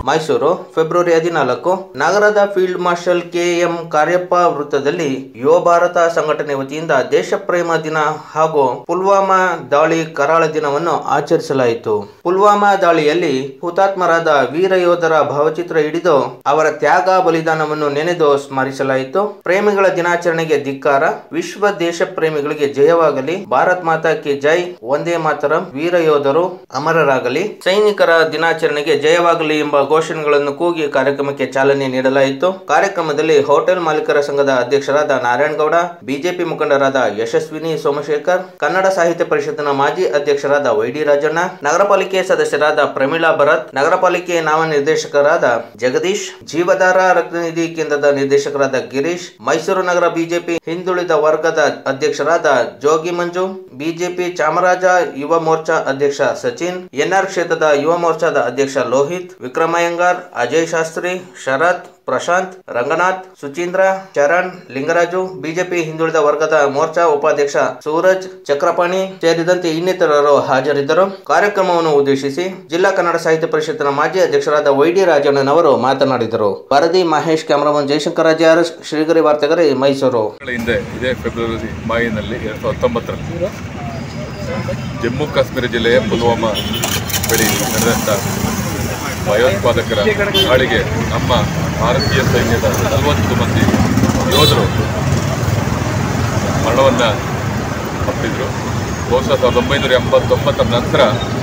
Mysuru February ಹದಿನಾಲ್ಕು ನಗರದ field marshal KM Cariappa ವೃತ್ತದಲ್ಲಿ ಯುವ ಭಾರತ ಸಂಘಟನೆ ವತಿಯಿಂದ ದೇಶಪ್ರೇಮ ದಿನ ಹಾಗೂ ಪುಲ್ವಾಮಾ ದಾಳಿ ಕರಾಳ ದಿನವನ್ನು ಆಚರಿಸಲಾಯಿತು ಪುಲ್ವಾಮಾ ದಾಳಿಯಲ್ಲಿ ಹುತಾತ್ಮರಾದ ವೀರ ಯೋಧರ ಭಾವಚಿತ್ರ ಹಿಡಿದು ಅವರ ತ್ಯಾಗ ಬಲಿದಾನವನ್ನು ನೆನೆದು ಸ್ಮರಿಸಲಾಯಿತು ಪ್ರೇಮಿಗಳ ದಿನಾಚರಣೆಗೆ ಧಿಕ್ಕಾರ ವಿಶ್ವ ದೇಶ ಪ್ರೇಮಿಗಳಿಗೆ ಜಯವಾಗಲಿ ಭಾರತ್ ಮಾತಾ ಕಿ ಜೈ ಒಂದೇ ಮಾತರಂ ವೀರ ಯೋಧರು ಅಮರರಾಗಲಿ ಸೈನಿಕರ ದಿನಾಚರಣೆಗೆ ಜಯವಾಗಲಿ ಎಂಬ ಘೋಷಣೆಗಳನ್ನು ಕೂಗಿ ಕಾರ್ಯಕ್ರಮಕ್ಕೆ ಚಾಲನೆ ನೀಡಲಾಯಿತು ಕಾರ್ಯಕ್ರಮದಲ್ಲಿ ಹೋಟೆಲ್ ಮಾಲೀಕರ ಸಂಘದ ಅಧ್ಯಕ್ಷರಾದ ನಾರಾಯಣಗೌಡ ಬಿಜೆಪಿ ಮುಖಂಡರಾದ ಯಶಸ್ವಿನಿ ಸೋಮಶೇಖರ್ ಕನ್ನಡ ಸಾಹಿತ್ಯ ಪರಿಷತ್ತಿನ ಮಾಜಿ ಅಧ್ಯಕ್ಷರಾದ ವೈಡಿ ರಾಜಣ್ಣ ನಗರ ಪಾಲಿಕೆ ಸದಸ್ಯರಾದ ಪ್ರಮೀಳಾ ಭರತ್ ನಗರ ಪಾಲಿಕೆ ನಾಮ ನಿರ್ದೇಶಕರಾದ ಜಗದೀಶ್ ಜೀವಧಾರ ರಕ್ತನಿಧಿ ಕೇಂದ್ರದ ನಿರ್ದೇಶಕರಾದ ಗಿರೀಶ್ ಮೈಸೂರು ನಗರ ಬಿಜೆಪಿ ಹಿಂದುಳಿದ ವರ್ಗದ ಅಧ್ಯಕ್ಷರಾದ ಜೋಗಿ ಮಂಜು ಬಿಜೆಪಿ ಚಾಮರಾಜ ಯುವ ಮೋರ್ಚಾ ಅಧ್ಯಕ್ಷ ಸಚಿನ್ ಎನ್ಆರ್ ಕ್ಷೇತ್ರದ ಯುವ ಮೋರ್ಚಾದ ಅಧ್ಯಕ್ಷ ಲೋಹಿತ್ ವಿಕ್ರಮಯ್ಯಂಗಾರ್ ಅಜಯ್ ಶಾಸ್ತ್ರಿ ಶರತ್ ಪ್ರಶಾಂತ್ ರಂಗನಾಥ್ ಸುಚೀಂದ್ರ ಚರಣ್ ಲಿಂಗರಾಜು ಬಿಜೆಪಿ ಹಿಂದುಳಿದ ವರ್ಗದ ಮೋರ್ಚಾ ಉಪಾಧ್ಯಕ್ಷ ಸೂರಜ್ ಚಕ್ರಪಾಣಿ ಸೇರಿದಂತೆ ಇನ್ನಿತರರು ಹಾಜರಿದ್ದರು ಕಾರ್ಯಕ್ರಮವನ್ನು ಉದ್ದೇಶಿಸಿ ಜಿಲ್ಲಾ ಕನ್ನಡ ಸಾಹಿತ್ಯ ಪರಿಷತ್ತಿನ ಮಾಜಿ ಅಧ್ಯಕ್ಷರಾದ ವೈಡಿ ರಾಜಣ್ಣನವರು ಮಾತನಾಡಿದರು ವರದಿ ಮಹೇಶ್ ಕ್ಯಾಮರಾಮನ್ ಜಯಶಂಕರ್ ರಾಜಾರ್ ಶ್ರೀಗರಿ ವಾರ್ತೆಗರಿ ಮೈಸೂರು ತಿಂಗಳ ಹಿಂದೆ ಇದೇ ಫೆಬ್ರವರಿ ಮಾಯಿನಲ್ಲಿ ಎರಡು ಸಾವಿರದ ಹತ್ತೊಂಬತ್ತರಲ್ಲಿ ಜಮ್ಮು ಕಾಶ್ಮೀರ ಜಿಲ್ಲೆಯ ಪುಲ್ವಾಮಾ ಬಳಿ ನಡೆದಂಥ ಭಯೋತ್ಪಾದಕರ ದಾಳಿಗೆ ನಮ್ಮ ಭಾರತೀಯ ಸೈನ್ಯದ ನಲವತ್ತು ಮಂದಿ ಯೋಧರು ಮರಣವನ್ನು ಅಪ್ಪಿದ್ರು ಬಹುಶಃ ಸಾವಿರದ ಒಂಬೈನೂರ ಎಂಬತ್ತೊಂಬತ್ತರ ನಂತರ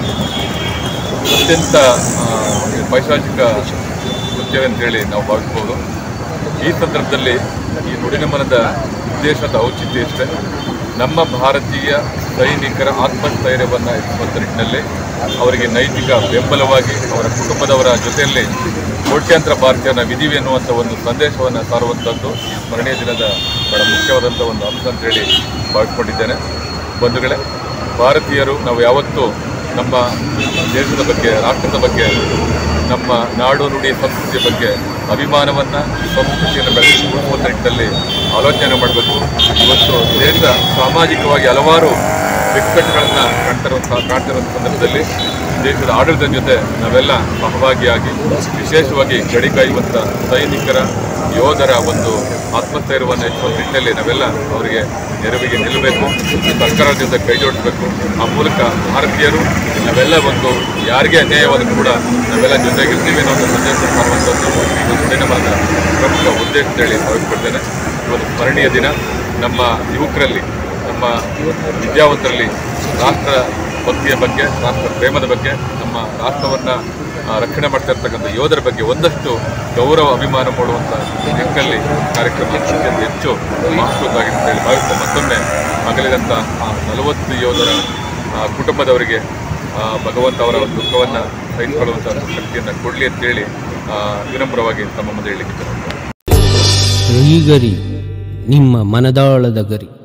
ಅತ್ಯಂತ ಆ, ಪೈಶಾಚಿಕ ಕೃತ್ಯವೆಂತೇಳಿ ನಾವು ಭಾವಿಸ್ಬೋದು ಈ ಸಂದರ್ಭದಲ್ಲಿ ಈ ನುಡಿನಮನದ ಉದ್ದೇಶದ ಔಚಿತ್ಯ ಇಷ್ಟೇ ನಮ್ಮ ಭಾರತೀಯ ಸೈನಿಕರ ಆತ್ಮಸ್ಥೈರ್ಯವನ್ನು ಹೆಚ್ಚಿಸುವಂಥ ನಿಟ್ಟಿನಲ್ಲಿ ಅವರಿಗೆ ನೈತಿಕ ಬೆಂಬಲವಾಗಿ ಅವರ ಕುಟುಂಬದವರ ಜೊತೆಯಲ್ಲಿ ಕೋಟ್ಯಾಂತರ ಭಾರತೀಯನ ವಿಧಿವೆ ಎನ್ನುವಂಥ ಒಂದು ಸಂದೇಶವನ್ನು ಸಾರುವಂಥದ್ದು ಈ ಸ್ಮರಣೀಯ ದಿನದ ಬಹಳ ಮುಖ್ಯವಾದಂಥ ಒಂದು ಅಂಶ ಅಂತೇಳಿ ಭಾವಿಸ್ಕೊಂಡಿದ್ದೇನೆ ಬಂಧುಗಳೇ ಭಾರತೀಯರು ನಾವು ಯಾವತ್ತೂ ನಮ್ಮ ದೇಶದ ಬಗ್ಗೆ ರಾಷ್ಟ್ರದ ಬಗ್ಗೆ ನಮ್ಮ ನಾಡು ನುಡಿ ಸಂಸ್ಕೃತಿಯ ಬಗ್ಗೆ ಅಭಿಮಾನವನ್ನು ಸಂಸ್ಕೃತಿಯನ್ನು ಬೆಳೆಸಿಕೊಳ್ಳುವಂಥ ನಿಟ್ಟಿನಲ್ಲಿ ಆಲೋಚನೆ ಮಾಡಬೇಕು ಇವತ್ತು ದೇಶ ಸಾಮಾಜಿಕವಾಗಿ ಹಲವಾರು ಬಿಕ್ಕಟ್ಟುಗಳನ್ನು ಕಾಣ್ತಿರುವಂಥ ಕಾಣ್ತಿರುವಂಥ ಸಂದರ್ಭದಲ್ಲಿ ದೇಶದ ಆಡಳಿತದ ಜೊತೆ ನಾವೆಲ್ಲ ಸಹಭಾಗಿಯಾಗಿ ವಿಶೇಷವಾಗಿ ಗಡಿ ಕಾಯುವಂಥ ಸೈನಿಕರ ಯೋಧರ ಒಂದು ಆತ್ಮಸ್ಥೈರ್ಯವನ್ನು ಹೆಚ್ಚುವ ನಿಟ್ಟಿನಲ್ಲಿ ನಾವೆಲ್ಲ ಅವರಿಗೆ ನೆರವಿಗೆ ನಿಲ್ಲಬೇಕು ಸರ್ಕಾರದ ಜೊತೆ ಕೈ ಜೋಡಿಸಬೇಕು ಆ ಮೂಲಕ ಭಾರತೀಯರು ನಾವೆಲ್ಲ ಒಂದು ಯಾರಿಗೆ ಅನ್ಯಾಯವಾದರೂ ಕೂಡ ನಾವೆಲ್ಲ ಜೊತೆಗಿರ್ತೀವಿ ಅನ್ನೋ ಒಂದು ಸಂದೇಶ ಸಾರುವಂಥದ್ದು ಇದು ಸಿನಿಮಾದ ಪ್ರಮುಖ ಉದ್ದೇಶ ಅಂತೇಳಿ ಭಾವಿಸ್ಕೊಳ್ತೇನೆ ಇವತ್ತು ಸ್ಮರಣೀಯ ದಿನ ನಮ್ಮ ಯುವಕರಲ್ಲಿ ನಮ್ಮ ವಿದ್ಯಾವಂತರಲ್ಲಿ ರಾಷ್ಟ್ರ ಭಕ್ತಿಯ ಬಗ್ಗೆ ರಾಷ್ಟ್ರ ಪ್ರೇಮದ ಬಗ್ಗೆ ನಮ್ಮ ರಾಷ್ಟ್ರವನ್ನು ಆ, ರಕ್ಷಣೆ ಮಾಡ್ತಾ ಇರ್ತಕ್ಕಂಥ ಯೋಧರ ಬಗ್ಗೆ ಒಂದಷ್ಟು ಗೌರವ ಅಭಿಮಾನ ಮೂಡುವಂಥ ನಿಟ್ಟಿನಲ್ಲಿ ಕಾರ್ಯಕ್ರಮ ಅತ್ಯಂತ ಹೆಚ್ಚು ಮಹತ್ವದ್ದಾಗಿದೆ ಅಂತ ಹೇಳಿ ಭಾವಿಸ್ತಾ ಮತ್ತೊಮ್ಮೆ ಅಗಲಿದಂಥ ಆ ನಲವತ್ತು ಯೋಧರ ಆ, ಕುಟುಂಬದವರಿಗೆ ಆ, ಭಗವಂತ ಅವರ ಒಂದು ದುಃಖವನ್ನು ಸಹಿಸಿಕೊಳ್ಳುವಂಥ ಶಕ್ತಿಯನ್ನು ಕೊಡಲಿ ಅಂತೇಳಿ ಆ, ವಿನಮ್ರವಾಗಿ ತಮ್ಮ ಮುಂದೆ ಹೇಳಿಕ್ಕೆ ಶ್ರೀಗರಿ ನಿಮ್ಮ ಮನದಾಳದ ಗರಿ